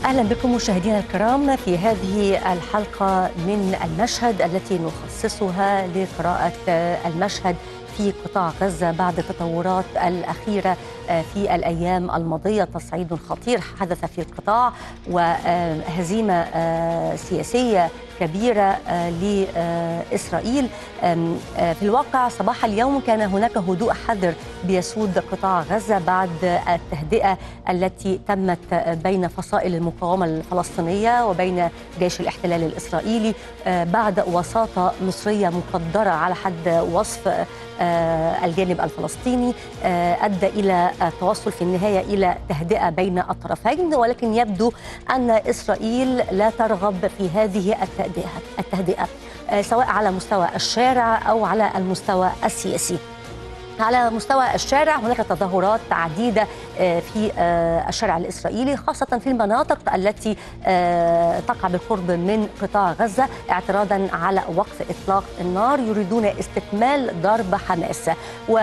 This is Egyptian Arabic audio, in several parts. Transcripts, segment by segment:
اهلا بكم مشاهدينا الكرام في هذه الحلقه من المشهد التي نخصصها لقراءه المشهد في قطاع غزه بعد التطورات الاخيره في الايام الماضيه تصعيد خطير حدث في القطاع وهزيمه سياسيه كبيره لاسرائيل في الواقع صباح اليوم كان هناك هدوء حذر بيسود قطاع غزه بعد التهدئه التي تمت بين فصائل المقاومه الفلسطينيه وبين جيش الاحتلال الاسرائيلي بعد وساطه مصريه مقدره على حد وصف الجانب الفلسطيني ادى الى التوصل في النهايه الى تهدئه بين الطرفين ولكن يبدو ان اسرائيل لا ترغب في هذه التهدئه التهدئه سواء على مستوى الشارع او على المستوى السياسي على مستوى الشارع هناك تظاهرات عديدة في الشارع الإسرائيلي خاصة في المناطق التي تقع بالقرب من قطاع غزة اعتراضا على وقف إطلاق النار يريدون استكمال ضرب حماس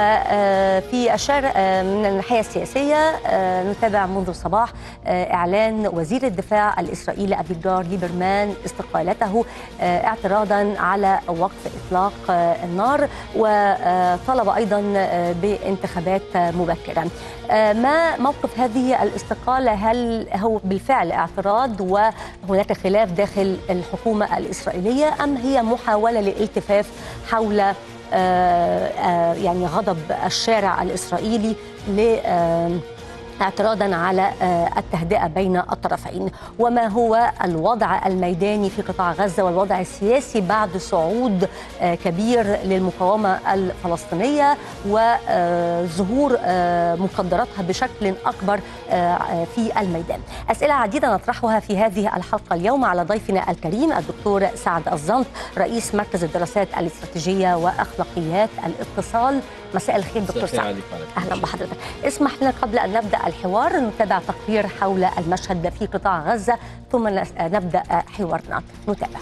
وفي الشارع من الناحية السياسية نتابع منذ الصباح إعلان وزير الدفاع الإسرائيلي أبيجار ليبرمان استقالته اعتراضا على وقف إطلاق النار وطلب أيضا بانتخابات مبكره. ما موقف هذه الاستقاله هل هو بالفعل اعتراض وهناك خلاف داخل الحكومه الاسرائيليه ام هي محاوله للالتفاف حول يعني غضب الشارع الاسرائيلي ل اعتراضا على التهدئه بين الطرفين وما هو الوضع الميداني في قطاع غزه والوضع السياسي بعد صعود كبير للمقاومه الفلسطينيه وظهور مقدراتها بشكل اكبر في الميدان اسئله عديده نطرحها في هذه الحلقه اليوم على ضيفنا الكريم الدكتور سعد الزنط رئيس مركز الدراسات الاستراتيجيه واخلاقيات الاتصال مساء الخير دكتور سعد اهلا بحضرتك اسمح لنا قبل ان نبدا الحوار نتابع تقرير حول المشهد في قطاع غزه ثم نبدا حوارنا نتابع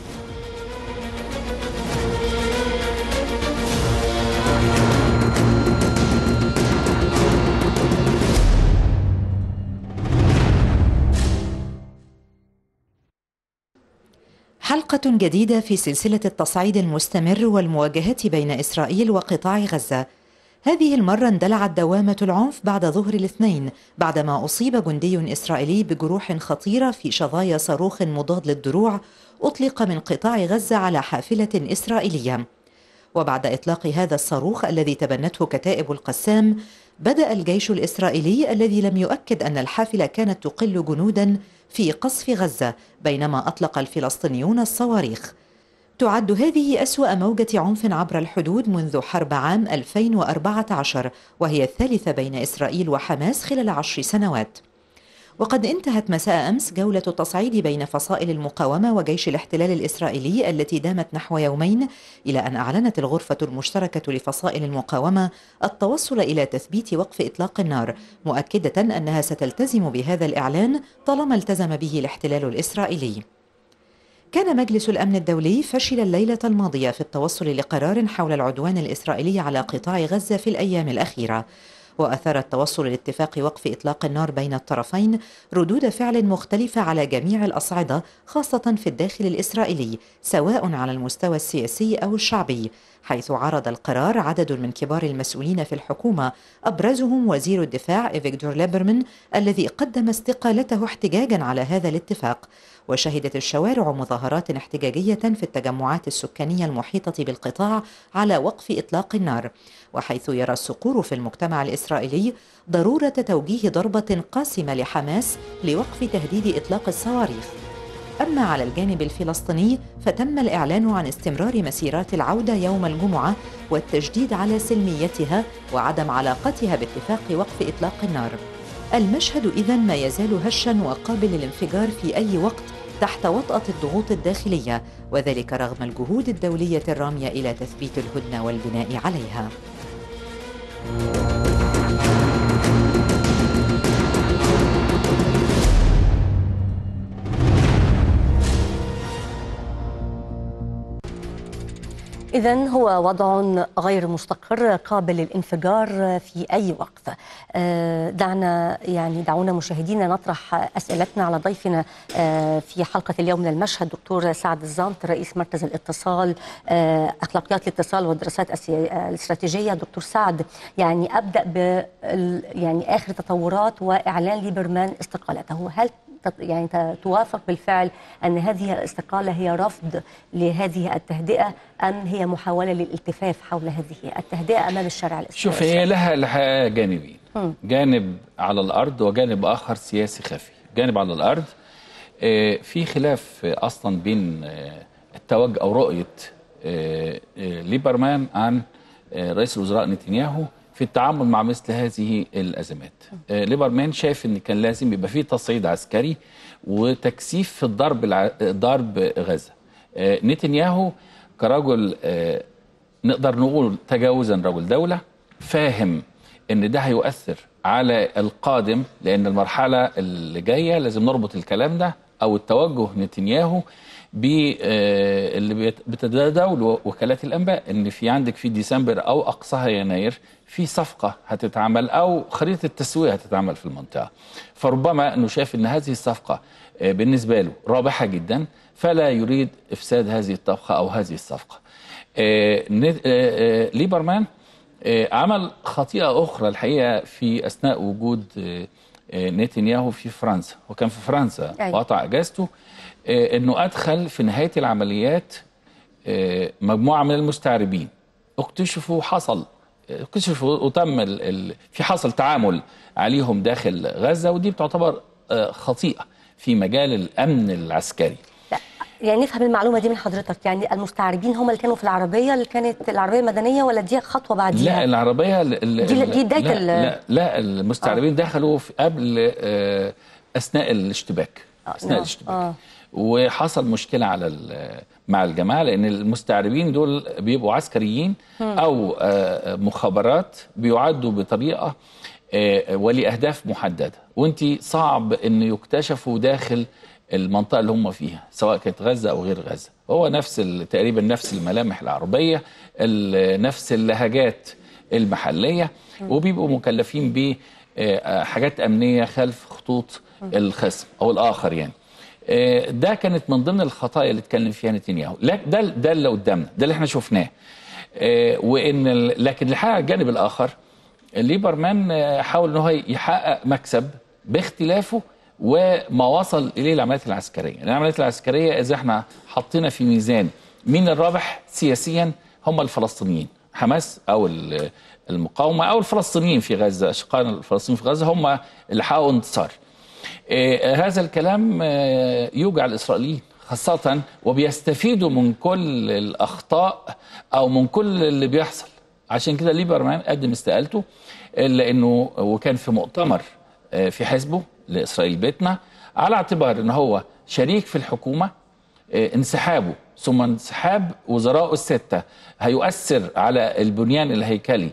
حلقة جديدة في سلسلة التصعيد المستمر والمواجهات بين إسرائيل وقطاع غزة هذه المرة اندلعت دوامة العنف بعد ظهر الاثنين بعدما أصيب جندي إسرائيلي بجروح خطيرة في شظايا صاروخ مضاد للدروع أطلق من قطاع غزة على حافلة إسرائيلية وبعد إطلاق هذا الصاروخ الذي تبنته كتائب القسام بدأ الجيش الإسرائيلي الذي لم يؤكد أن الحافلة كانت تقل جنودا في قصف غزة بينما أطلق الفلسطينيون الصواريخ تعد هذه أسوأ موجة عنف عبر الحدود منذ حرب عام 2014 وهي الثالثة بين إسرائيل وحماس خلال عشر سنوات وقد انتهت مساء أمس جولة التصعيد بين فصائل المقاومة وجيش الاحتلال الإسرائيلي التي دامت نحو يومين إلى أن أعلنت الغرفة المشتركة لفصائل المقاومة التوصل إلى تثبيت وقف إطلاق النار مؤكدة أنها ستلتزم بهذا الإعلان طالما التزم به الاحتلال الإسرائيلي كان مجلس الامن الدولي فشل الليله الماضيه في التوصل لقرار حول العدوان الاسرائيلي على قطاع غزه في الايام الاخيره واثار التوصل لاتفاق وقف اطلاق النار بين الطرفين ردود فعل مختلفه على جميع الاصعده خاصه في الداخل الاسرائيلي سواء على المستوى السياسي او الشعبي حيث عرض القرار عدد من كبار المسؤولين في الحكومه ابرزهم وزير الدفاع إفيكتور ليبرمان الذي قدم استقالته احتجاجا على هذا الاتفاق وشهدت الشوارع مظاهرات احتجاجيه في التجمعات السكانيه المحيطه بالقطاع على وقف اطلاق النار وحيث يرى الصقور في المجتمع الاسرائيلي ضروره توجيه ضربه قاسمه لحماس لوقف تهديد اطلاق الصواريخ أما على الجانب الفلسطيني فتم الإعلان عن استمرار مسيرات العودة يوم الجمعة والتجديد على سلميتها وعدم علاقتها باتفاق وقف إطلاق النار. المشهد إذا ما يزال هشا وقابل للانفجار في أي وقت تحت وطأة الضغوط الداخلية وذلك رغم الجهود الدولية الرامية إلى تثبيت الهدنة والبناء عليها. إذا هو وضع غير مستقر قابل للانفجار في أي وقت آه، دعنا يعني دعونا مشاهدينا نطرح أسئلتنا على ضيفنا آه، في حلقة اليوم من المشهد دكتور سعد الزامت رئيس مركز الاتصال آه، أخلاقيات الاتصال والدراسات الاستراتيجية دكتور سعد يعني أبدأ ب يعني آخر تطورات وإعلان ليبرمان استقالته هل يعني توافق بالفعل أن هذه الاستقالة هي رفض لهذه التهدئة أم هي محاولة للالتفاف حول هذه التهدئة أمام الشارع الإسرائيلي شوف هي لها الحقيقة جانبين جانب على الأرض وجانب آخر سياسي خفي جانب على الأرض آه، في خلاف أصلا بين آه، التوجه أو رؤية آه، ليبرمان عن رئيس الوزراء نتنياهو في التعامل مع مثل هذه الازمات. آه، ليبرمان شايف ان كان لازم يبقى في تصعيد عسكري وتكثيف في الضرب ضرب غزه. آه، نتنياهو كرجل آه، نقدر نقول تجاوزا رجل دوله فاهم ان ده هيؤثر على القادم لان المرحله اللي جايه لازم نربط الكلام ده او التوجه نتنياهو اللي بتتداول وكالات الانباء ان في عندك في ديسمبر او اقصاها يناير في صفقة هتتعمل أو خريطة التسوية هتتعمل في المنطقة فربما أنه شايف أن هذه الصفقة آه، بالنسبة له رابحة جدا فلا يريد إفساد هذه الطبقة أو هذه الصفقة آه، آه، ليبرمان عمل خطيئة أخرى الحقيقة في أثناء وجود نتنياهو في فرنسا وكان في فرنسا وقطع أجازته أنه أدخل في نهاية العمليات مجموعة من المستعربين اكتشفوا حصل اكتشفوا وتم ال ال في حصل تعامل عليهم داخل غزه ودي بتعتبر آه، خطيئه في مجال الامن العسكري يعني نفهم المعلومه دي من حضرتك يعني المستعربين هم اللي كانوا في العربيه اللي كانت العربيه المدنيه ولا دي خطوه بعديها لا العربيه دي, دي بدايه لا, لا, لا المستعربين آه. دخلوا في قبل آه اثناء الاشتباك آه، اثناء آه. الاشتباك آه. وحصل مشكله على مع الجماعه لان المستعربين دول بيبقوا عسكريين او آه، مخابرات بيعدوا بطريقه آه، ولاهداف محدده وانت صعب ان يكتشفوا داخل المنطقه اللي هم فيها سواء كانت غزه او غير غزه هو نفس تقريبا نفس الملامح العربيه نفس اللهجات المحليه وبيبقوا مكلفين بحاجات آه، امنيه خلف خطوط الخصم او الاخر يعني آه، ده كانت من ضمن الخطايا اللي اتكلم فيها نتنياهو ده ده اللي قدامنا ده اللي احنا شفناه آه، وان لكن الحقيقه الجانب الاخر ليبرمان آه، حاول ان هو يحقق مكسب باختلافه وما وصل اليه العمليات العسكريه العمليات العسكريه اذا احنا حطينا في ميزان مين الرابح سياسيا هم الفلسطينيين حماس او المقاومه او الفلسطينيين في غزه اشقاء الفلسطينيين في غزه هم اللي حققوا انتصار آه، هذا الكلام آه، يوجع الإسرائيليين خاصة وبيستفيدوا من كل الأخطاء أو من كل اللي بيحصل عشان كده ليبرمان قدم استقالته لأنه وكان في مؤتمر آه، في حزبه لإسرائيل بيتنا على اعتبار أنه هو شريك في الحكومة انسحابه ثم انسحاب وزرائه الستة هيؤثر على البنيان الهيكلي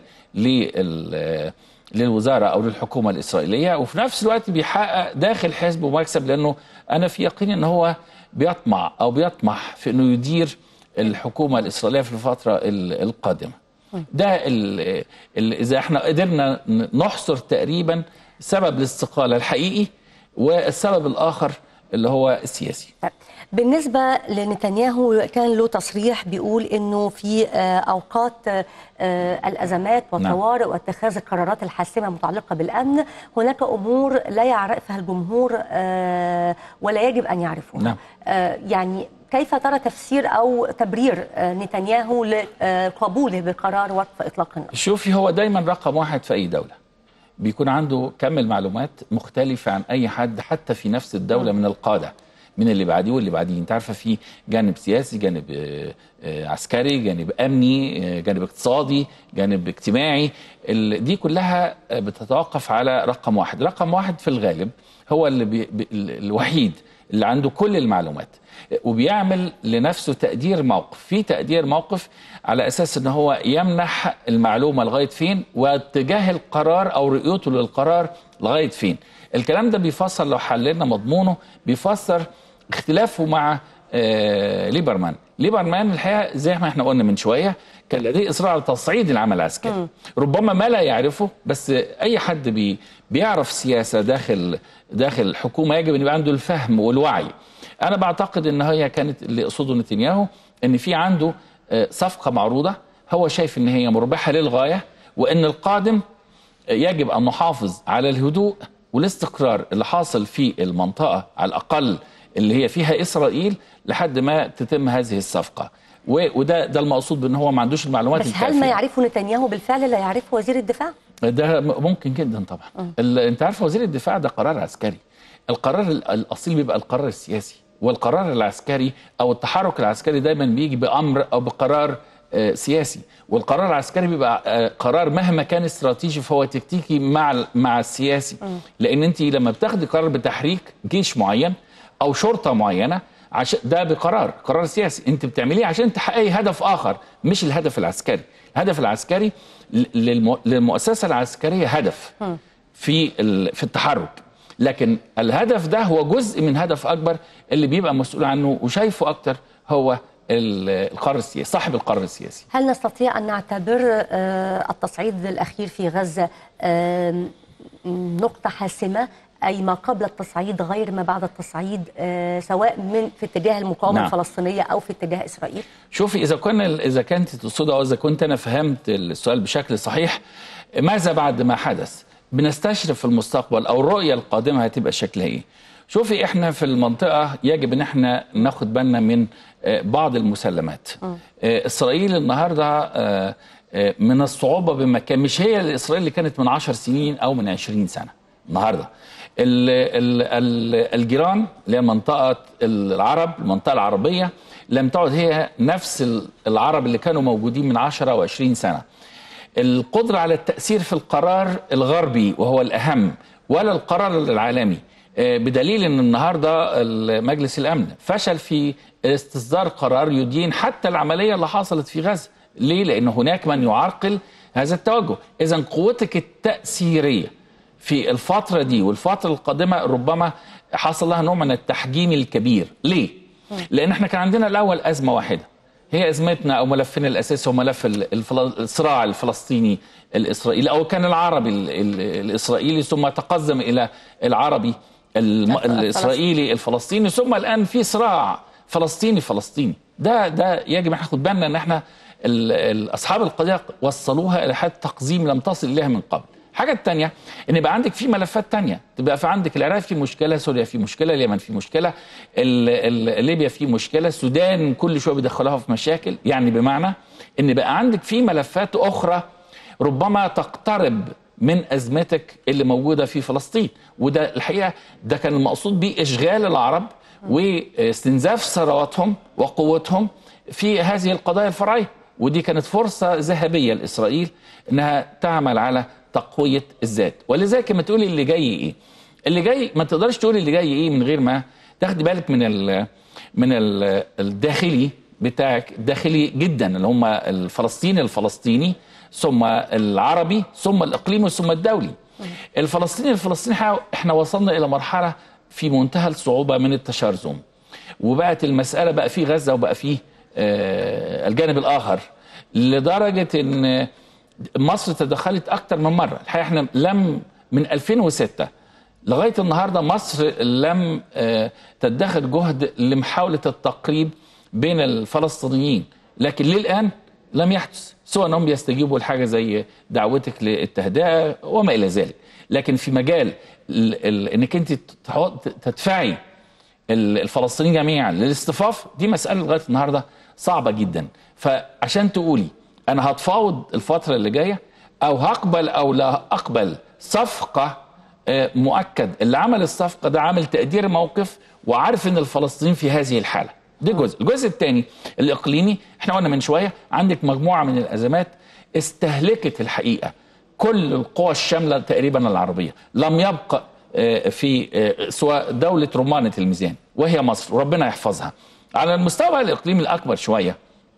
لل للوزاره او للحكومه الاسرائيليه وفي نفس الوقت بيحقق داخل حزبه مكسب لانه انا في يقين ان هو بيطمع او بيطمح في انه يدير الحكومه الاسرائيليه في الفتره القادمه. ده اللي اذا احنا قدرنا نحصر تقريبا سبب الاستقاله الحقيقي والسبب الاخر اللي هو السياسي. بالنسبة لنتنياهو كان له تصريح بيقول انه في آه، اوقات آه، الازمات والطوارئ نعم. واتخاذ القرارات الحاسمة المتعلقة بالامن هناك امور لا يعرفها الجمهور آه، ولا يجب ان يعرفوها. نعم. يعني كيف ترى تفسير او تبرير نتنياهو لقبوله بقرار وقف اطلاق النار؟ شوفي هو دايما رقم واحد في اي دوله. بيكون عنده كم المعلومات مختلفة عن أي حد حتى في نفس الدولة من القادة من اللي بعديه واللي بعديه انت عارفه في جانب سياسي جانب آه، آه، عسكري جانب امني آه، جانب اقتصادي جانب اجتماعي دي كلها بتتوقف على رقم واحد رقم واحد في الغالب هو اللي بي الوحيد اللي عنده كل المعلومات وبيعمل لنفسه تقدير موقف في تقدير موقف على اساس ان هو يمنح المعلومه لغايه فين واتجاه القرار او رؤيته للقرار لغايه فين الكلام ده بيفسر لو حللنا مضمونه بيفسر اختلافه مع آه، ليبرمان ليبرمان الحقيقه زي ما احنا قلنا من شويه كان لديه اصرار على تصعيد العمل العسكري ربما ما لا يعرفه بس اي حد بي بيعرف سياسه داخل داخل الحكومه يجب ان يبقى عنده الفهم والوعي انا بعتقد ان هي كانت اللي يقصده نتنياهو ان في عنده آه، صفقه معروضه هو شايف ان هي مربحه للغايه وان القادم يجب ان نحافظ على الهدوء والاستقرار اللي حاصل في المنطقه على الاقل اللي هي فيها اسرائيل لحد ما تتم هذه الصفقه وده ده المقصود بان هو ما عندوش المعلومات بس هل ما يعرفه نتنياهو بالفعل لا يعرفه وزير الدفاع؟ ده ممكن جدا طبعا انت عارف وزير الدفاع ده قرار عسكري القرار الاصيل بيبقى القرار السياسي والقرار العسكري او التحرك العسكري دايما بيجي بامر او بقرار آه، سياسي والقرار العسكري بيبقى آه، قرار مهما كان استراتيجي فهو تكتيكي مع مع السياسي لان انت لما بتاخدي قرار بتحريك جيش معين او شرطه معينه عشان ده بقرار قرار سياسي انت بتعمليه عشان تحققي هدف اخر مش الهدف العسكري الهدف العسكري للمؤسسه العسكريه هدف في في التحرك لكن الهدف ده هو جزء من هدف اكبر اللي بيبقى مسؤول عنه وشايفه اكتر هو القرار السياسي صاحب القرار السياسي هل نستطيع ان نعتبر آه، التصعيد الاخير في غزه نقطه حاسمه اي ما قبل التصعيد غير ما بعد التصعيد آه، سواء من في اتجاه المقاومه نعم. الفلسطينيه او في اتجاه اسرائيل شوفي اذا كنا اذا كانت تقصد او اذا كنت انا فهمت السؤال بشكل صحيح ماذا بعد ما حدث بنستشرف في المستقبل او الرؤيه القادمه هتبقى شكلها ايه شوفي احنا في المنطقه يجب ان احنا ناخد بالنا من آه، بعض المسلمات آه، اسرائيل النهارده من الصعوبه بمكان مش هي اسرائيل اللي كانت من 10 سنين او من 20 سنه النهارده الجيران اللي هي منطقه العرب المنطقه العربيه لم تعد هي نفس العرب اللي كانوا موجودين من 10 و20 سنه القدره على التاثير في القرار الغربي وهو الاهم ولا القرار العالمي آه، بدليل ان النهارده مجلس الامن فشل في استصدار قرار يدين حتى العمليه اللي حصلت في غزه ليه لان هناك من يعرقل هذا التوجه اذا قوتك التاثيريه في الفترة دي والفترة القادمة ربما حصل لها نوع من التحجيم الكبير ليه؟ لأن احنا كان عندنا الأول أزمة واحدة هي أزمتنا أو ملفنا الأساسي هو ملف الصراع الفلسطيني الإسرائيلي أو كان العربي الإسرائيلي ثم تقزم إلى العربي الإسرائيلي الفلسطيني ثم الآن في صراع فلسطيني فلسطيني ده ده يجب ان ناخد بالنا ان احنا اصحاب القضيه وصلوها الى حد تقزيم لم تصل اليها من قبل الحاجه الثانيه ان يبقى عندك في ملفات ثانيه تبقى في عندك العراق في مشكله سوريا في مشكله اليمن في مشكله ليبيا في مشكله السودان كل شويه بيدخلوها في مشاكل يعني بمعنى ان بقى عندك في ملفات اخرى ربما تقترب من ازمتك اللي موجوده في فلسطين وده الحقيقه ده كان المقصود به اشغال العرب واستنزاف ثرواتهم وقوتهم في هذه القضايا الفرعيه ودي كانت فرصه ذهبيه لاسرائيل انها تعمل على تقويه الذات ولذلك ما تقولي اللي جاي ايه اللي جاي ما تقدرش تقولي اللي جاي ايه من غير ما تاخدي بالك من ال من ال الداخلي بتاعك الداخلي جدا اللي هم الفلسطيني الفلسطيني ثم العربي ثم الاقليمي ثم الدولي الفلسطيني الفلسطيني احنا وصلنا الى مرحله في منتهى الصعوبه من التشرذم وبقت المساله بقى في غزه وبقى في آه الجانب الاخر لدرجه ان مصر تدخلت اكتر من مره الحقيقه احنا لم من 2006 لغايه النهارده مصر لم آه، تدخر جهد لمحاوله التقريب بين الفلسطينيين لكن للان لم يحدث سواء انهم يستجيبوا لحاجه زي دعوتك للتهدئه وما الى ذلك لكن في مجال انك انت تدفعي الفلسطينيين جميعا للاصطفاف دي مساله لغايه النهارده صعبه جدا فعشان تقولي انا هتفاوض الفتره اللي جايه او هقبل او لا اقبل صفقه آه، مؤكد اللي عمل الصفقه ده عامل تقدير موقف وعارف ان الفلسطينيين في هذه الحاله دي جزء الجزء الثاني الاقليمي احنا قلنا من شويه عندك مجموعه من الازمات استهلكت الحقيقه كل القوى الشامله تقريبا العربيه لم يبقى آه، في آه، سواء دوله رمانه الميزان وهي مصر وربنا يحفظها على المستوى الاقليمي الاكبر شويه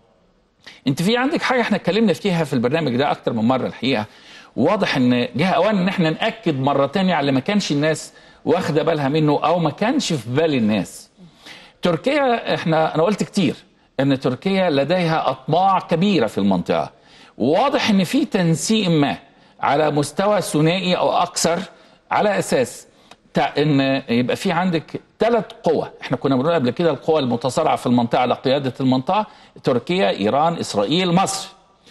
انت في عندك حاجه احنا اتكلمنا فيها في البرنامج ده اكتر من مره الحقيقه واضح ان جه اوان ان احنا ناكد مره تانية على اللي ما كانش الناس واخده بالها منه او ما كانش في بال الناس تركيا احنا انا قلت كتير ان تركيا لديها اطماع كبيره في المنطقه وواضح ان في تنسيق ما على مستوى ثنائي او اكثر على اساس ان يبقى في عندك ثلاث قوى احنا كنا بنقول قبل كده القوى المتصارعه في المنطقه على قياده المنطقه تركيا ايران اسرائيل مصر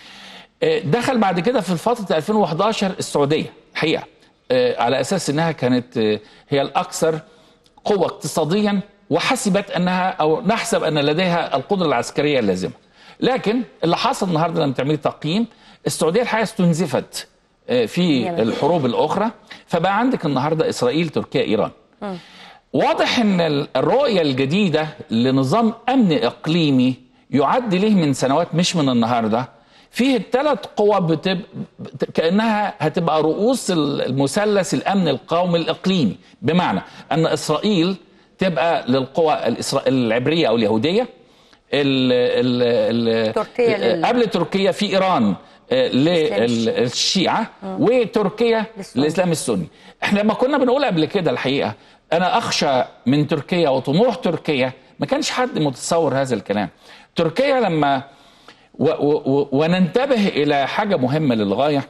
دخل بعد كده في فتره 2011 السعوديه الحقيقه على اساس انها كانت هي الاكثر قوه اقتصاديا وحسبت انها او نحسب ان لديها القدره العسكريه اللازمه لكن اللي حصل النهارده لما تعملي تقييم السعوديه الحقيقه استنزفت في الحروب الاخرى فبقى عندك النهارده اسرائيل تركيا ايران واضح ان الرؤيه الجديده لنظام امن اقليمي يعد له من سنوات مش من النهارده فيه الثلاث قوى بتب... كانها هتبقى رؤوس المثلث الامن القومي الاقليمي بمعنى ان اسرائيل تبقى للقوى الإسرا... العبريه او اليهوديه ال... ال... ال... تركيا لل... قبل تركيا في ايران للشيعة وتركيا للإسلام السني احنا لما كنا بنقول قبل كده الحقيقة أنا أخشى من تركيا وطموح تركيا ما كانش حد متصور هذا الكلام تركيا لما و و وننتبه إلى حاجة مهمة للغاية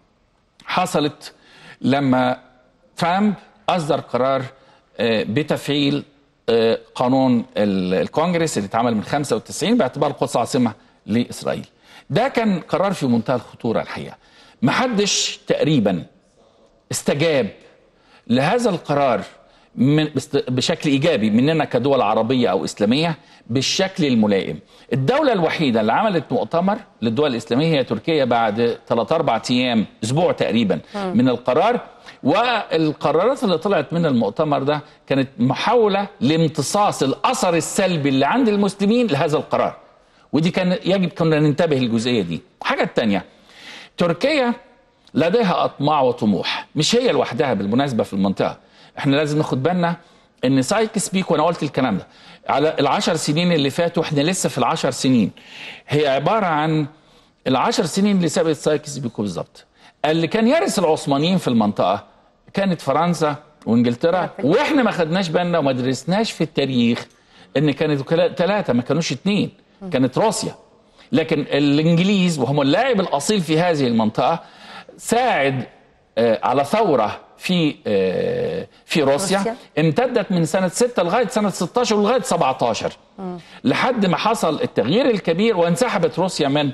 حصلت لما ترامب أصدر قرار بتفعيل قانون الكونجرس اللي اتعمل من 95 باعتبار القدس عاصمة لإسرائيل ده كان قرار في منتهى الخطورة الحقيقة محدش تقريبا استجاب لهذا القرار من بشكل إيجابي مننا كدول عربية أو إسلامية بالشكل الملائم الدولة الوحيدة اللي عملت مؤتمر للدول الإسلامية هي تركيا بعد 3 4 أيام أسبوع تقريبا من القرار والقرارات اللي طلعت من المؤتمر ده كانت محاولة لامتصاص الأثر السلبي اللي عند المسلمين لهذا القرار ودي كان يجب كنا ننتبه للجزئيه دي الحاجه الثانيه تركيا لديها اطماع وطموح مش هي لوحدها بالمناسبه في المنطقه احنا لازم ناخد بالنا ان سايكس بيك وانا قلت الكلام ده على العشر سنين اللي فاتوا احنا لسه في العشر سنين هي عباره عن العشر سنين اللي سبقت سايكس بيكو بالظبط اللي كان يرث العثمانيين في المنطقه كانت فرنسا وانجلترا واحنا ما خدناش بالنا وما درسناش في التاريخ ان كانت ثلاثه ما كانوش اثنين كانت روسيا لكن الانجليز وهم اللاعب الاصيل في هذه المنطقه ساعد على ثوره في في روسيا, روسيا امتدت من سنه 6 لغايه سنه 16 ولغايه 17 م. لحد ما حصل التغيير الكبير وانسحبت روسيا من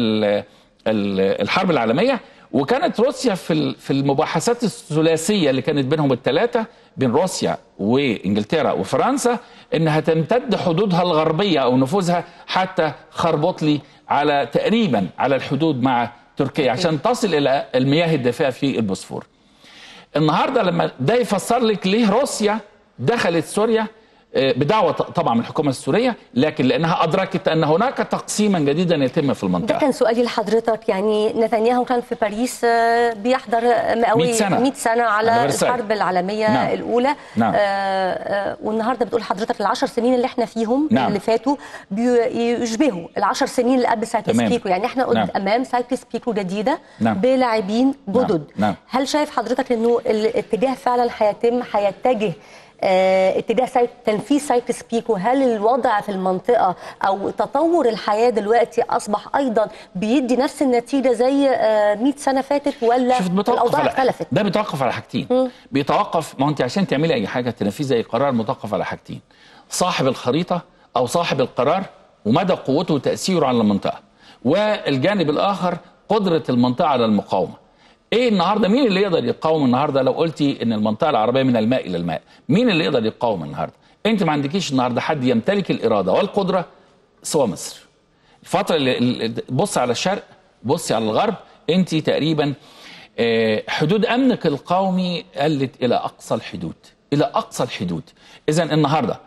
الحرب العالميه وكانت روسيا في في المباحثات الثلاثيه اللي كانت بينهم الثلاثه بين روسيا وانجلترا وفرنسا انها تمتد حدودها الغربيه او نفوذها حتى خربطلي على تقريبا على الحدود مع تركيا عشان تصل الى المياه الدافئه في البوسفور. النهارده لما ده يفسر لك ليه روسيا دخلت سوريا بدعوة طبعا من الحكومة السورية لكن لأنها أدركت أن هناك تقسيما جديدا يتم في المنطقة ده كان سؤالي لحضرتك يعني نتنياهو كان في باريس بيحضر مئوية 100 سنة, 100 سنة على الحرب العالمية نعم. الأولى نعم. آه والنهاردة بتقول حضرتك العشر سنين اللي احنا فيهم نعم. اللي فاتوا بيشبهوا العشر سنين اللي قبل سايكس بيكو يعني احنا نعم. أمام سايكس بيكو جديدة نعم. بلاعبين جدد نعم. هل شايف حضرتك أنه الاتجاه فعلا هيتم هيتجه اه اتجاه تنفيذ سايكس بيكو هل الوضع في المنطقة أو تطور الحياة دلوقتي أصبح أيضا بيدي نفس النتيجة زي اه 100 سنة فاتت ولا الأوضاع اختلفت؟ ده بيتوقف على حاجتين م. بيتوقف ما أنت عشان تعملي أي حاجة تنفذي أي قرار متوقف على حاجتين صاحب الخريطة أو صاحب القرار ومدى قوته وتأثيره على المنطقة والجانب الآخر قدرة المنطقة على المقاومة ايه النهارده مين اللي يقدر يقاوم النهارده لو قلتي ان المنطقه العربيه من الماء الى الماء مين اللي يقدر يقاوم النهارده انت ما عندكيش النهارده حد يمتلك الاراده والقدره سوى مصر الفتره اللي بص على الشرق بصي على الغرب انت تقريبا حدود امنك القومي قلت الى اقصى الحدود الى اقصى الحدود اذا النهارده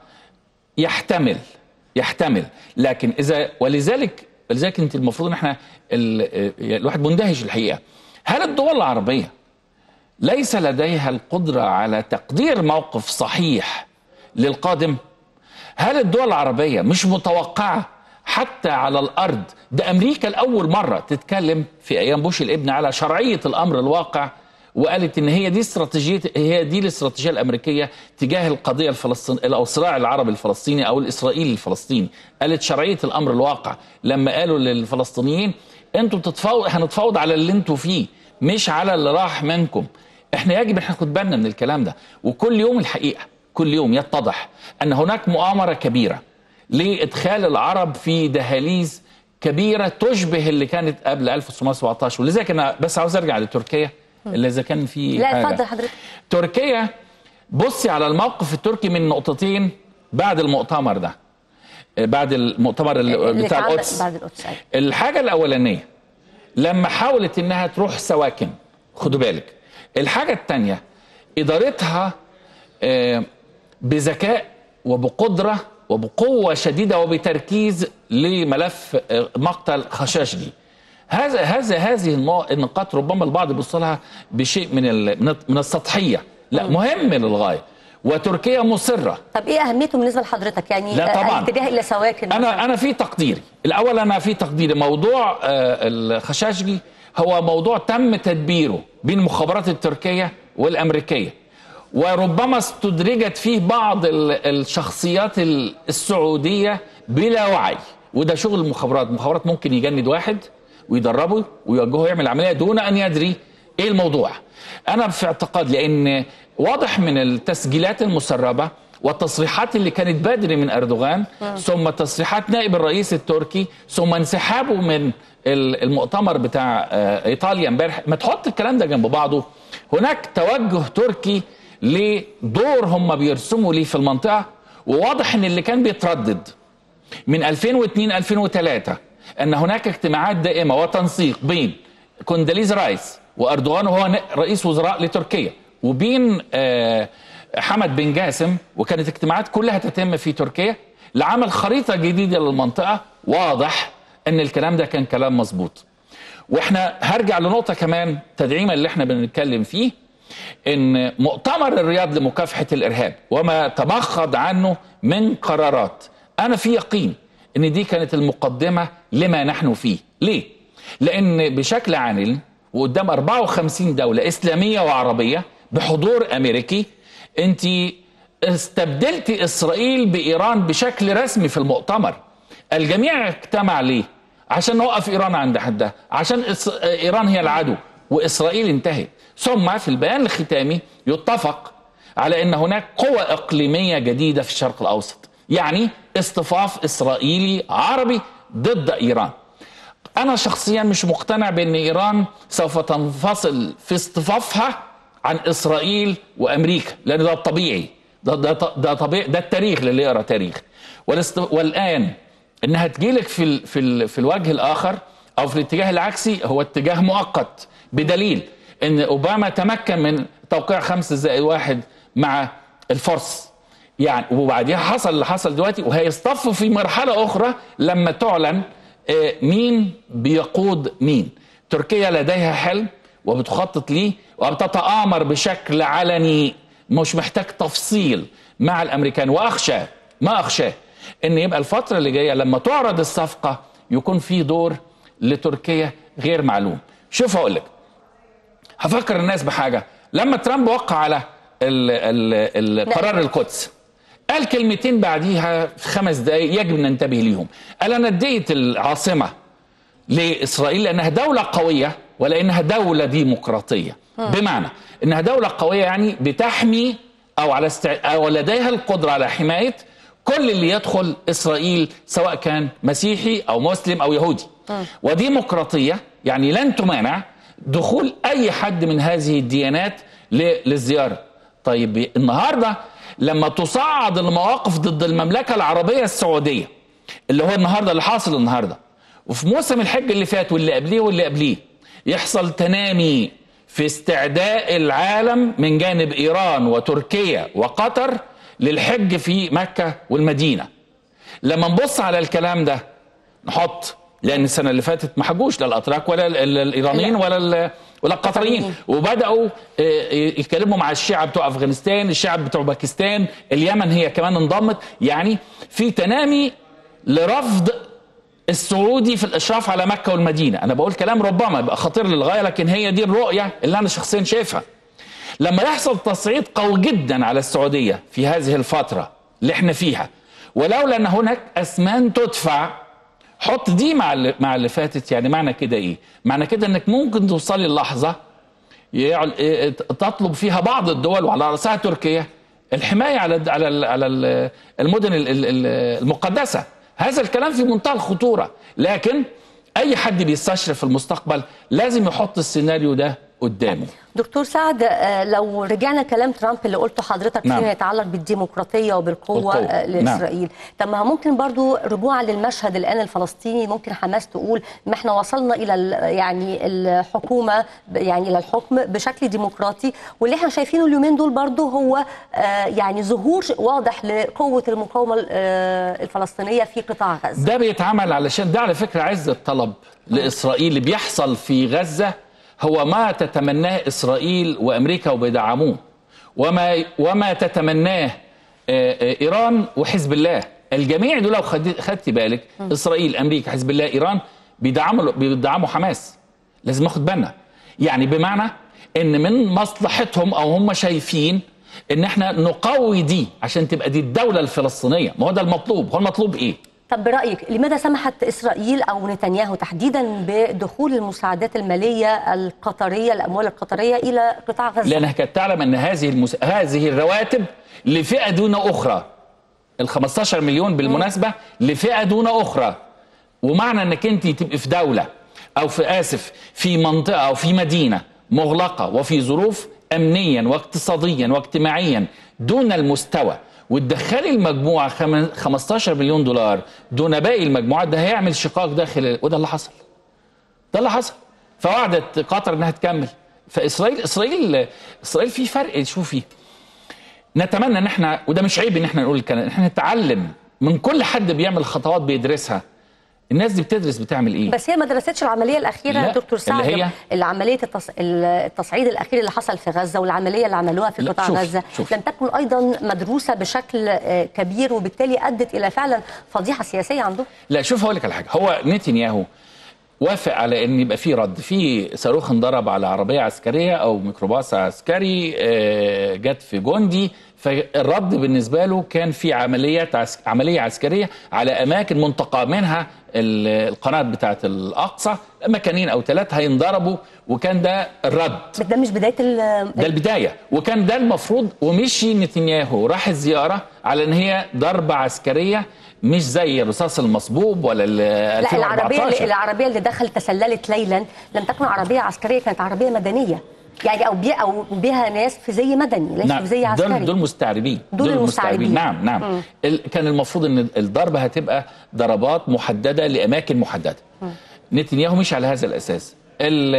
يحتمل يحتمل لكن اذا ولذلك ولذلك انت المفروض ان احنا الواحد مندهش الحقيقه هل الدول العربية ليس لديها القدرة على تقدير موقف صحيح للقادم؟ هل الدول العربية مش متوقعة حتى على الأرض ده أمريكا لأول مرة تتكلم في أيام بوش الابن على شرعية الأمر الواقع وقالت ان هي دي استراتيجيه هي دي الاستراتيجيه الامريكيه تجاه القضيه الفلسطينيه او الصراع العربي الفلسطيني او الاسرائيلي الفلسطيني قالت شرعيه الامر الواقع لما قالوا للفلسطينيين انتوا تتفاوض هنتفاوض على اللي انتوا فيه مش على اللي راح منكم احنا يجب ان ناخد بالنا من الكلام ده وكل يوم الحقيقه كل يوم يتضح ان هناك مؤامره كبيره لادخال العرب في دهاليز كبيره تشبه اللي كانت قبل 1917 ولذلك انا بس عاوز ارجع لتركيا اللي اذا كان في لا حاجة. اتفضل حضرتك تركيا بصي على الموقف التركي من نقطتين بعد المؤتمر ده بعد المؤتمر ال- اللي بتاع اتعمل القدس بعد القدس أيوة. الحاجة الأولانية لما حاولت إنها تروح سواكن خدوا بالك الحاجة الثانية إدارتها آه، بذكاء وبقدرة وبقوة شديدة وبتركيز لملف آه، مقتل خشاشجي هذا هذا هذه النو- النقاط ربما البعض يبص لها بشيء من ال- من- من السطحية لا مهم للغاية وتركيا مصرة طب ايه اهميته بالنسبه لحضرتك يعني لا آه، طبعاً. الاتجاه الى سواكن انا انا في تقديري الاول انا في تقديري موضوع آه، الخشاشجي هو موضوع تم تدبيره بين المخابرات التركيه والامريكيه وربما استدرجت فيه بعض ال- الشخصيات ال- السعوديه بلا وعي وده شغل المخابرات المخابرات ممكن يجند واحد ويدربه ويوجهه يعمل عمليه دون ان يدري ايه الموضوع انا في اعتقاد لان واضح من التسجيلات المسربه والتصريحات اللي كانت بادرة من أردوغان ثم تصريحات نائب الرئيس التركي ثم انسحابه من ال- المؤتمر بتاع آه، إيطاليا امبارح ما تحط الكلام ده جنب بعضه هناك توجه تركي لدور هم بيرسموا ليه في المنطقة وواضح ان اللي كان بيتردد من 2002 2003 ان هناك اجتماعات دائمه وتنسيق بين كونداليز رايس واردوغان وهو ن- رئيس وزراء لتركيا وبين آه، حمد بن جاسم وكانت اجتماعات كلها تتم في تركيا لعمل خريطه جديده للمنطقه واضح ان الكلام ده كان كلام مظبوط واحنا هرجع لنقطه كمان تدعيما اللي احنا بنتكلم فيه ان مؤتمر الرياض لمكافحه الارهاب وما تمخض عنه من قرارات انا في يقين ان دي كانت المقدمه لما نحن فيه ليه لان بشكل عام وقدام 54 دوله اسلاميه وعربيه بحضور امريكي انت استبدلت اسرائيل بايران بشكل رسمي في المؤتمر الجميع اجتمع ليه عشان نوقف ايران عند حدها عشان إس- ايران هي العدو واسرائيل انتهت ثم في البيان الختامي يتفق على ان هناك قوى اقليميه جديده في الشرق الاوسط يعني اصطفاف اسرائيلي عربي ضد ايران انا شخصيا مش مقتنع بان ايران سوف تنفصل في اصطفافها عن اسرائيل وامريكا لان ده الطبيعي ده ده ده طبيعي ده التاريخ اللي يقرا تاريخ والاست... والان انها تجيلك في ال... في ال... في الوجه الاخر او في الاتجاه العكسي هو اتجاه مؤقت بدليل ان اوباما تمكن من توقيع خمسة زائد واحد مع الفرس يعني وبعديها حصل اللي حصل دلوقتي وهيصطفوا في مرحله اخرى لما تعلن آه، مين بيقود مين تركيا لديها حلم وبتخطط ليه وبتتآمر بشكل علني مش محتاج تفصيل مع الامريكان واخشى ما اخشاه ان يبقى الفتره اللي جايه لما تعرض الصفقه يكون في دور لتركيا غير معلوم شوف اقول لك هفكر الناس بحاجه لما ترامب وقع على ال ال القرار القدس قال كلمتين بعديها في خمس دقايق يجب ان ننتبه ليهم قال انا اديت العاصمه لاسرائيل لانها دوله قويه ولانها دوله ديمقراطيه بمعنى انها دوله قويه يعني بتحمي او على استع... او لديها القدره على حمايه كل اللي يدخل اسرائيل سواء كان مسيحي او مسلم او يهودي وديمقراطيه يعني لن تمانع دخول اي حد من هذه الديانات ل- للزياره طيب النهارده لما تصعد المواقف ضد المملكه العربيه السعوديه اللي هو النهارده اللي حاصل النهارده وفي موسم الحج اللي فات واللي قبليه واللي قبليه يحصل تنامي في استعداء العالم من جانب ايران وتركيا وقطر للحج في مكه والمدينه لما نبص على الكلام ده نحط لان السنه اللي فاتت ما حجوش لا الاتراك ولا ال- ال- الايرانيين ولا ال- ولا القطريين وبداوا آه، يتكلموا مع الشعب بتوع افغانستان الشعب بتوع باكستان اليمن هي كمان انضمت يعني في تنامي لرفض السعودي في الاشراف على مكه والمدينه انا بقول كلام ربما يبقى خطير للغايه لكن هي دي الرؤيه اللي انا شخصيا شايفها لما يحصل تصعيد قوي جدا على السعوديه في هذه الفتره اللي احنا فيها ولولا ان هناك اسمان تدفع حط دي مع اللي مع اللي فاتت يعني معنى كده ايه معنى كده انك ممكن توصلي للحظه يعل- إيه، تطلب فيها بعض الدول وعلى راسها تركيا الحمايه على على على المدن ال- ال- ال- المقدسه هذا الكلام في منتهى الخطوره لكن اي حد بيستشرف في المستقبل لازم يحط السيناريو ده قدامه دكتور سعد آه، لو رجعنا كلام ترامب اللي قلته حضرتك نعم. فيما يتعلق بالديمقراطيه وبالقوه بالقوة. آه، لاسرائيل طب ما هو ممكن برضو رجوعا للمشهد الان الفلسطيني ممكن حماس تقول ما احنا وصلنا الى ال- يعني الحكومه ب- يعني الى الحكم بشكل ديمقراطي واللي احنا شايفينه اليومين دول برضو هو آه، يعني ظهور واضح لقوه المقاومه آه، الفلسطينيه في قطاع غزه ده بيتعمل علشان ده على فكره عز الطلب لاسرائيل اللي بيحصل في غزه هو ما تتمناه اسرائيل وامريكا وبيدعموه وما وما تتمناه آه، آه، ايران وحزب الله الجميع دول لو خد- خدت بالك اسرائيل امريكا حزب الله ايران بيدعموا بيدعموا حماس لازم ناخد بالنا يعني بمعنى ان من مصلحتهم او هم شايفين ان احنا نقوي دي عشان تبقى دي الدوله الفلسطينيه ما هو ده المطلوب هو المطلوب ايه طب برأيك لماذا سمحت إسرائيل أو نتنياهو تحديدا بدخول المساعدات المالية القطرية الأموال القطرية إلى قطاع غزة؟ لانها كانت تعلم ان هذه المس... هذه الرواتب لفئه دون اخرى ال 15 مليون بالمناسبه لفئه دون اخرى ومعنى انك انت تبقي في دوله او في اسف في منطقه او في مدينه مغلقه وفي ظروف امنيا واقتصاديا واجتماعيا دون المستوى وتدخلي المجموعه خم- 15 مليون دولار دون باقي المجموعات ده هيعمل شقاق داخل وده اللي حصل ده اللي حصل فوعدت قطر انها تكمل فاسرائيل اسرائيل اسرائيل في فرق شوفي نتمنى ان احنا وده مش عيب ان احنا نقول الكلام احنا نتعلم من كل حد بيعمل خطوات بيدرسها الناس دي بتدرس بتعمل ايه بس هي ما درستش العملية الأخيرة لا، يا دكتور سعد اللي هي؟ العملية التص... التصعيد الأخير اللي حصل في غزة والعملية اللي عملوها في لا، قطاع شوف، غزة شوف. لم تكن أيضا مدروسة بشكل آه، كبير وبالتالي أدت إلى فعلا فضيحة سياسية عندهم لا شوف هقول لك على حاجه هو نتنياهو وافق على ان يبقى في رد في صاروخ انضرب على عربيه عسكريه او ميكروباص عسكري آه، جت في جندي فالرد بالنسبه له كان في عمليات عس... عمليه عسكريه على اماكن منتقى منها ال- القناه بتاعه الاقصى مكانين او ثلاثه هينضربوا وكان ده الرد بس ده مش بداية ال... ده البدايه وكان ده المفروض ومشي نتنياهو راح الزياره على ان هي ضربه عسكريه مش زي الرصاص المصبوب ولا ال لا العربية اللي 2014 العربية اللي دخلت تسللت ليلا لم تكن عربية عسكرية كانت عربية مدنية يعني أو بي أو بها ناس في زي مدني ليس في زي عسكري دول دول مستعربين دول المستعربين. نعم نعم ال- كان المفروض ان الضربه هتبقى ضربات محدده لاماكن محدده نتنياهو مش على هذا الاساس ال-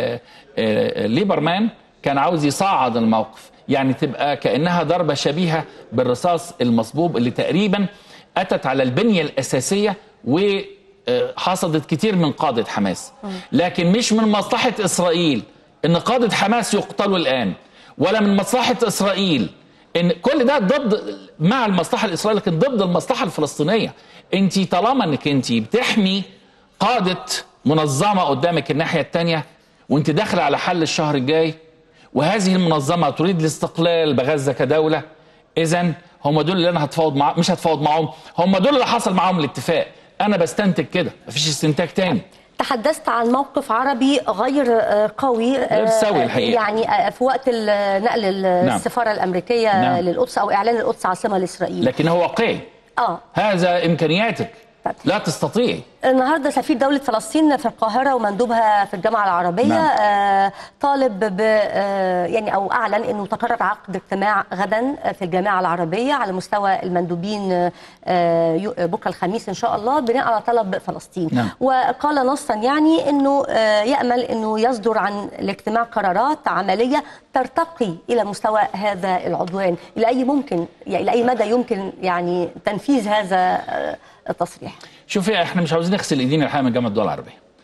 آه، ليبرمان كان عاوز يصعد الموقف يعني تبقى كانها ضربه شبيهه بالرصاص المصبوب اللي تقريبا اتت على البنيه الاساسيه وحصدت كتير من قاده حماس لكن مش من مصلحه اسرائيل ان قاده حماس يقتلوا الان ولا من مصلحه اسرائيل ان كل ده ضد مع المصلحه الاسرائيليه لكن ضد المصلحه الفلسطينيه انت طالما انك انت بتحمي قاده منظمه قدامك الناحيه الثانيه وانت داخله على حل الشهر الجاي وهذه المنظمه تريد الاستقلال بغزه كدوله اذا هم دول اللي انا هتفاوض معاهم مش هتفاوض معاهم هم دول اللي حصل معاهم الاتفاق انا بستنتج كده مفيش استنتاج تاني تحدثت عن موقف عربي غير آه، قوي آه، غير سوي الحقيقة. يعني آه، في وقت ال- نقل ال- نعم. السفاره الامريكيه نعم. للقدس او اعلان القدس عاصمه لاسرائيل لكن هو واقعي اه هذا امكانياتك طيب. لا تستطيعي النهارده سفير دوله فلسطين في القاهره ومندوبها في الجامعه العربيه نعم. آه طالب ب آه يعني او اعلن انه تقرر عقد اجتماع غدا في الجامعه العربيه على مستوى المندوبين آه يو- بكره الخميس ان شاء الله بناء على طلب فلسطين نعم. وقال نصا يعني انه آه يامل انه يصدر عن الاجتماع قرارات عمليه ترتقي الى مستوى هذا العدوان الى اي ممكن يعني الى اي مدى يمكن يعني تنفيذ هذا آه التصريح شوفي احنا مش عاوزين نغسل ايدينا الحقيقه من جامعه الدول العربيه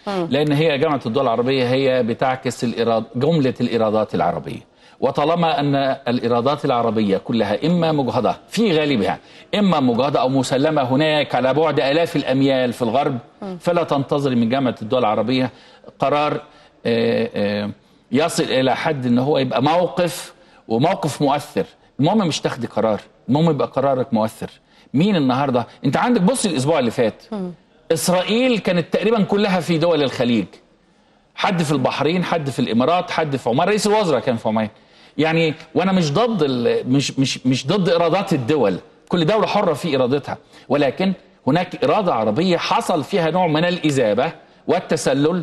لان هي جامعه الدول العربيه هي بتعكس الإراد جمله الايرادات العربيه وطالما ان الايرادات العربيه كلها اما مجهده في غالبها اما مجهده او مسلمه هناك على بعد الاف الاميال في الغرب فلا تنتظري من جامعه الدول العربيه قرار آه، آه، يصل الى حد ان هو يبقى موقف وموقف مؤثر المهم مش تاخدي قرار المهم يبقى قرارك مؤثر مين النهارده انت عندك بص الاسبوع اللي فات اسرائيل كانت تقريبا كلها في دول الخليج حد في البحرين حد في الامارات حد في عمان رئيس الوزراء كان في عمان يعني وانا مش ضد مش مش مش ضد ايرادات الدول كل دوله حره في ارادتها ولكن هناك اراده عربيه حصل فيها نوع من الاذابه والتسلل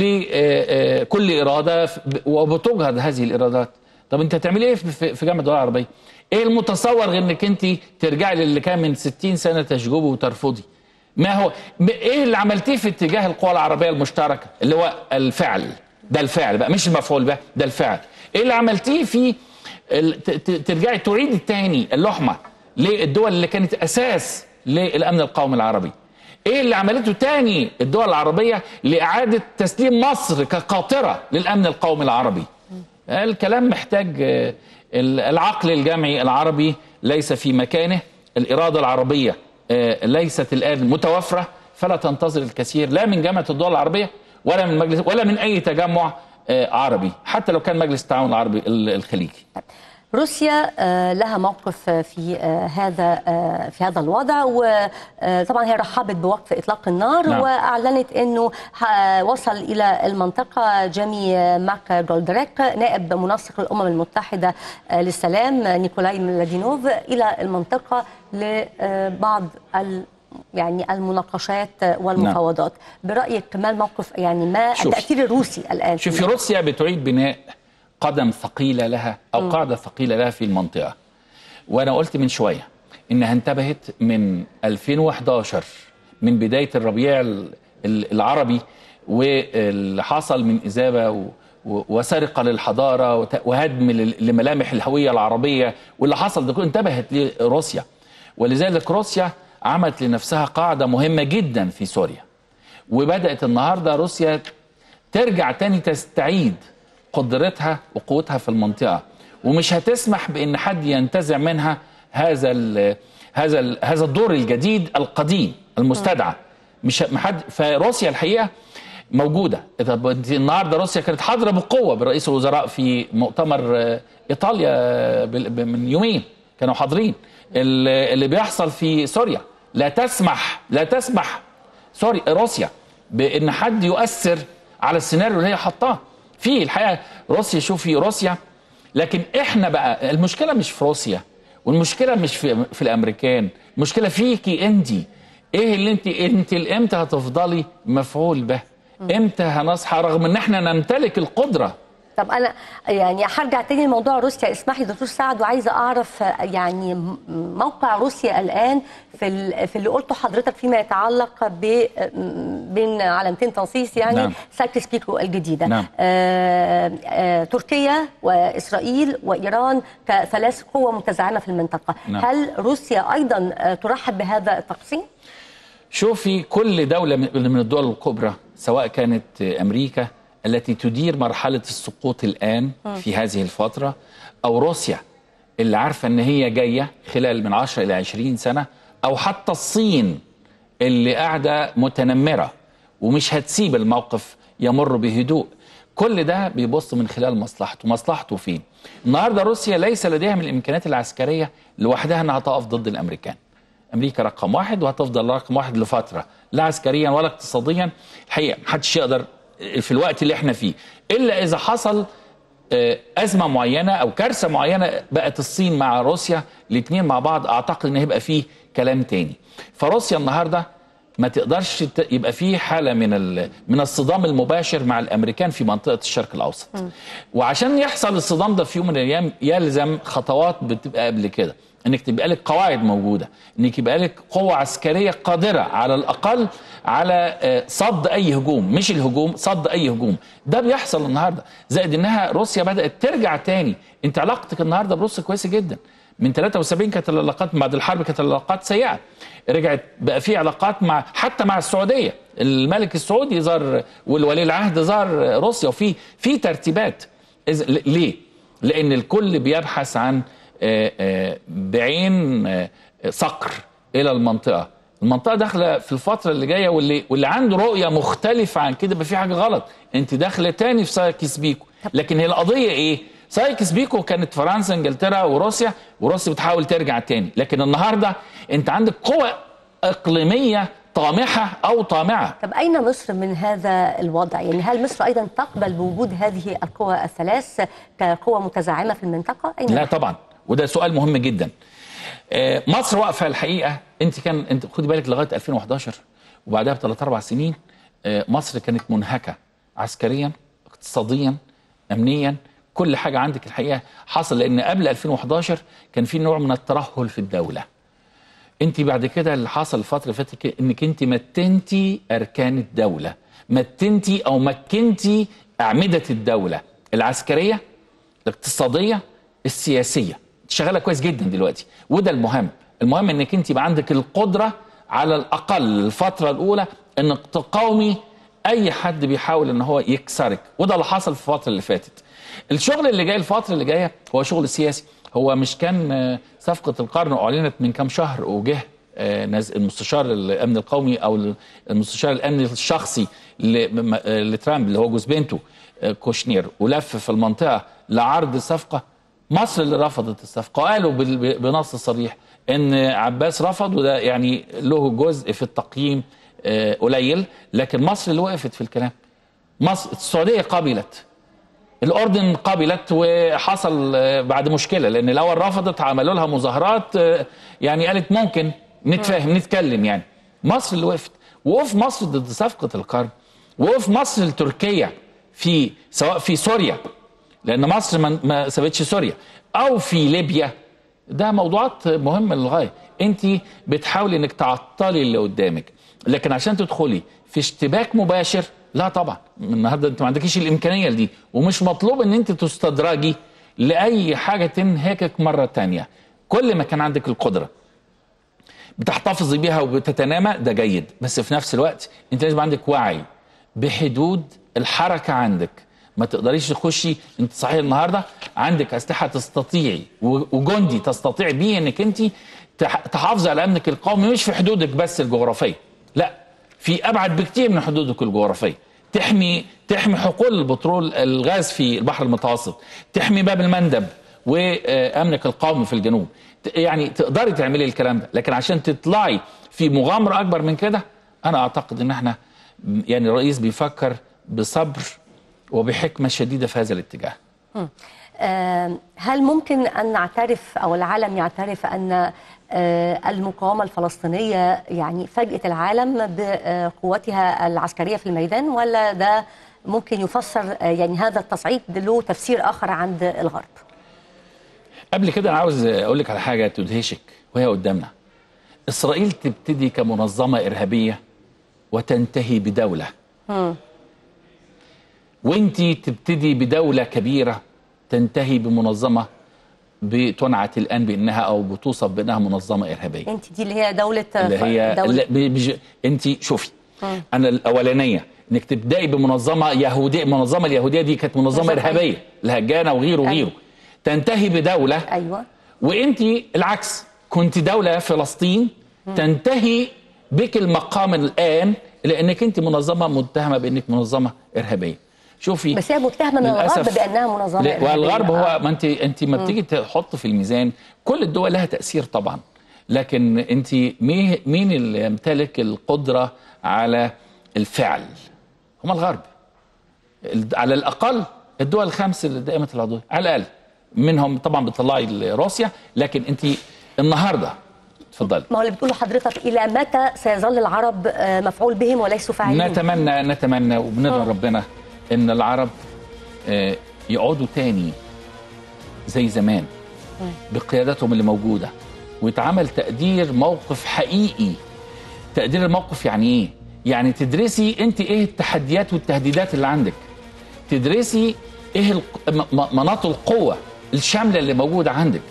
لكل اراده وبتجهد هذه الايرادات طب انت هتعمل ايه في جامعه الدول العربيه ايه المتصور غير انك انت ترجعي للي كان من 60 سنه تشجبه وترفضي ما هو ايه اللي عملتيه في اتجاه القوى العربيه المشتركه اللي هو الفعل ده الفعل بقى مش المفعول به ده الفعل ايه اللي عملتيه في ترجعي تعيد الثاني اللحمه للدول اللي كانت اساس للامن القومي العربي ايه اللي عملته تاني الدول العربيه لاعاده تسليم مصر كقاطره للامن القومي العربي الكلام محتاج آه، العقل الجمعي العربي ليس في مكانه الاراده العربيه آه، ليست الان متوفره فلا تنتظر الكثير لا من جامعه الدول العربيه ولا من مجلس ولا من اي تجمع آه، عربي حتى لو كان مجلس التعاون العربي الخليجي روسيا آه، لها موقف في آه، هذا في هذا الوضع وطبعا هي رحبت بوقف اطلاق النار نعم. واعلنت انه وصل الى المنطقه جيمي ماك جولدريك نائب منسق الامم المتحده للسلام نيكولاي ميلادينوف الى المنطقه لبعض يعني المناقشات والمفاوضات نعم. برايك ما الموقف يعني ما التاثير الروسي الان شوفي روسيا بتعيد بناء قدم ثقيله لها او م. قاعده ثقيله لها في المنطقه وانا قلت من شويه انها انتبهت من 2011 من بدايه الربيع العربي واللي حصل من اذابه وسرقه للحضاره وهدم لملامح الهويه العربيه واللي حصل ده كله انتبهت لروسيا ولذلك روسيا عملت لنفسها قاعدة مهمة جدا في سوريا وبدأت النهاردة روسيا ترجع تاني تستعيد قدرتها وقوتها في المنطقة ومش هتسمح بأن حد ينتزع منها هذا ال هذا ال هذا الدور الجديد القديم المستدعى مش محد فروسيا الحقيقة موجودة النهاردة روسيا كانت حاضرة بقوة برئيس الوزراء في مؤتمر إيطاليا من يومين كانوا حاضرين اللي بيحصل في سوريا لا تسمح لا تسمح سوري روسيا بان حد يؤثر على السيناريو اللي هي حطاه في الحقيقه روسيا شوفي روسيا لكن احنا بقى المشكله مش في روسيا والمشكله مش في, في الامريكان المشكله فيكي انت ايه اللي انت انت امتى هتفضلي مفعول به امتى هنصحى رغم ان احنا نمتلك القدره طب انا يعني هرجع تاني لموضوع روسيا اسمح لي دكتور سعد وعايزه اعرف يعني موقع روسيا الان في في اللي قلته حضرتك فيما يتعلق ب بين علامتين تنصيص يعني نعم. سايكس بيكو الجديده نعم. آآ آه، آآ آه، تركيا واسرائيل وايران كثلاث قوى متزعمه في المنطقه نعم. هل روسيا ايضا ترحب بهذا التقسيم شوفي كل دوله من الدول الكبرى سواء كانت امريكا التي تدير مرحلة السقوط الآن في هذه الفترة أو روسيا اللي عارفة أن هي جاية خلال من 10 إلى 20 سنة أو حتى الصين اللي قاعدة متنمرة ومش هتسيب الموقف يمر بهدوء كل ده بيبص من خلال مصلحته مصلحته فين النهاردة روسيا ليس لديها من الإمكانيات العسكرية لوحدها أنها تقف ضد الأمريكان أمريكا رقم واحد وهتفضل رقم واحد لفترة لا عسكريا ولا اقتصاديا الحقيقة محدش يقدر في الوقت اللي احنا فيه الا اذا حصل آه، ازمه معينه او كارثه معينه بقت الصين مع روسيا الاثنين مع بعض اعتقد ان هيبقى فيه كلام تاني فروسيا النهارده ما تقدرش يبقى فيه حاله من من الصدام المباشر مع الامريكان في منطقه الشرق الاوسط م. وعشان يحصل الصدام ده في يوم من الايام يلزم خطوات بتبقى قبل كده انك تبقى لك قواعد موجوده انك يبقى لك قوه عسكريه قادره على الاقل على آه، صد اي هجوم مش الهجوم صد اي هجوم ده بيحصل النهارده زائد انها روسيا بدات ترجع تاني انت علاقتك النهارده بروسيا كويسه جدا من 73 كانت العلاقات بعد الحرب كانت العلاقات سيئه رجعت بقى في علاقات مع حتى مع السعوديه الملك السعودي زار والولي العهد زار روسيا وفي في ترتيبات ليه لان الكل بيبحث عن بعين صقر الى المنطقه المنطقه داخله في الفتره اللي جايه واللي واللي عنده رؤيه مختلفه عن كده يبقى في حاجه غلط انت داخله تاني في سايكس بيكو لكن هي القضيه ايه سايكس بيكو كانت فرنسا انجلترا وروسيا وروسيا بتحاول ترجع تاني لكن النهارده انت عندك قوى اقليميه طامحه او طامعه طب اين مصر من هذا الوضع يعني هل مصر ايضا تقبل بوجود هذه القوى الثلاث كقوى متزعمه في المنطقه أين لا طبعا وده سؤال مهم جدا مصر واقفه الحقيقه انت كان انت خدي بالك لغايه 2011 وبعدها بثلاث اربع سنين مصر كانت منهكه عسكريا اقتصاديا امنيا كل حاجه عندك الحقيقه حصل لان قبل 2011 كان في نوع من الترهل في الدوله انت بعد كده اللي حصل الفتره اللي فاتت انك انت متنتي اركان الدوله متنتي او مكنتي اعمده الدوله العسكريه الاقتصاديه السياسيه شغاله كويس جدا دلوقتي وده المهم المهم انك انت يبقى عندك القدره على الاقل الفتره الاولى انك تقاومي اي حد بيحاول ان هو يكسرك وده اللي حصل في الفتره اللي فاتت الشغل اللي جاي الفتره اللي جايه هو شغل سياسي هو مش كان صفقه القرن اعلنت من كام شهر وجه المستشار الامن القومي او المستشار الامني الشخصي لترامب اللي هو جوز بنته كوشنير ولف في المنطقه لعرض صفقه مصر اللي رفضت الصفقه قالوا بنص صريح ان عباس رفض وده يعني له جزء في التقييم قليل لكن مصر اللي وقفت في الكلام مصر السعوديه قبلت الاردن قبلت وحصل بعد مشكله لان الاول رفضت عملوا لها مظاهرات يعني قالت ممكن نتفاهم نتكلم يعني مصر اللي وقفت وقف مصر ضد صفقه القرن وقف مصر لتركيا في سواء في سوريا لان مصر ما سابتش سوريا او في ليبيا ده موضوعات مهمه للغايه انت بتحاولي انك تعطلي اللي قدامك لكن عشان تدخلي في اشتباك مباشر لا طبعا النهارده انت ما عندكيش الامكانيه دي ومش مطلوب ان انت تستدرجي لاي حاجه تنهكك مره تانية كل ما كان عندك القدره بتحتفظي بيها وبتتنامى ده جيد بس في نفس الوقت انت لازم عندك وعي بحدود الحركه عندك ما تقدريش تخشي انت صحيح النهارده عندك اسلحه تستطيعي وجندي تستطيع بيه انك انت تحافظي على امنك القومي مش في حدودك بس الجغرافيه لا في ابعد بكتير من حدودك الجغرافيه تحمي تحمي حقول البترول الغاز في البحر المتوسط تحمي باب المندب وامنك القومي في الجنوب يعني تقدري تعملي الكلام ده لكن عشان تطلعي في مغامره اكبر من كده انا اعتقد ان احنا يعني الرئيس بيفكر بصبر وبحكمه شديده في هذا الاتجاه هل ممكن ان نعترف او العالم يعترف ان المقاومه الفلسطينيه يعني فاجئت العالم بقوتها العسكريه في الميدان ولا ده ممكن يفسر يعني هذا التصعيد له تفسير اخر عند الغرب؟ قبل كده انا عاوز اقول لك على حاجه تدهشك وهي قدامنا. اسرائيل تبتدي كمنظمه ارهابيه وتنتهي بدوله. م. وانت تبتدي بدوله كبيره تنتهي بمنظمه بتنعت الان بانها او بتوصف بانها منظمه ارهابيه. انت دي اللي هي دوله اللي هي دولة بج... انت شوفي م. انا الاولانيه انك تبداي بمنظمه يهوديه المنظمه اليهوديه دي كانت منظمه ارهابيه الهجانه وغيره وغيره أيوة. تنتهي بدوله ايوه وانت العكس كنت دوله فلسطين م. تنتهي بك المقام الان لانك انت منظمه متهمه بانك منظمه ارهابيه. شوفي بس هي متهمه من الغرب بانها منظمه ارهابيه والغرب هو ما انت انت ما بتيجي تحط في الميزان كل الدول لها تاثير طبعا لكن انت مين اللي يمتلك القدره على الفعل؟ هم الغرب على الاقل الدول الخمس اللي دائمه العضويه على الاقل منهم طبعا بتطلعي روسيا لكن انت النهارده اتفضلي ما هو اللي بتقوله حضرتك الى متى سيظل العرب مفعول بهم وليسوا فاعلين نتمنى نتمنى وبندعو ربنا ان العرب يقعدوا تاني زي زمان بقيادتهم اللي موجوده ويتعمل تقدير موقف حقيقي تقدير الموقف يعني ايه يعني تدرسي انت ايه التحديات والتهديدات اللي عندك تدرسي ايه مناط القوه الشامله اللي موجوده عندك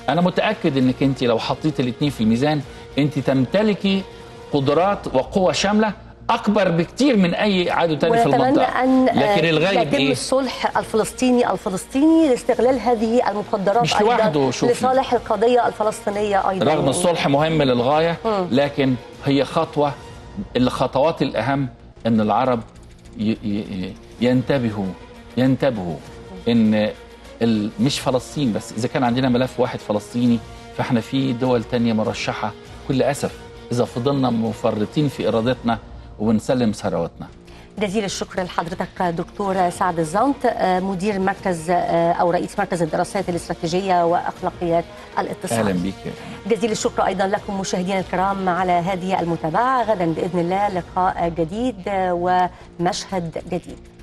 انا متاكد انك انت لو حطيت الاثنين في الميزان انت تمتلكي قدرات وقوه شامله اكبر بكتير من اي عدو تاني في ونتمنى المنطقه ان لكن الغايب يتم ايه الصلح الفلسطيني الفلسطيني لاستغلال هذه المخدرات مش ايضا لوحده، شوفي. لصالح القضيه الفلسطينيه ايضا رغم الصلح مهم للغايه لكن هي خطوه الخطوات الاهم ان العرب ي- ي- ينتبهوا ينتبهوا ان ال- مش فلسطين بس اذا كان عندنا ملف واحد فلسطيني فاحنا في دول تانية مرشحه كل اسف اذا فضلنا مفرطين في ارادتنا وبنسلم ثرواتنا جزيل الشكر لحضرتك دكتور سعد الزونت آه، مدير مركز آه، او رئيس مركز الدراسات الاستراتيجيه واخلاقيات الاتصال اهلا بيك جزيل الشكر ايضا لكم مشاهدينا الكرام على هذه المتابعه غدا باذن الله لقاء جديد ومشهد جديد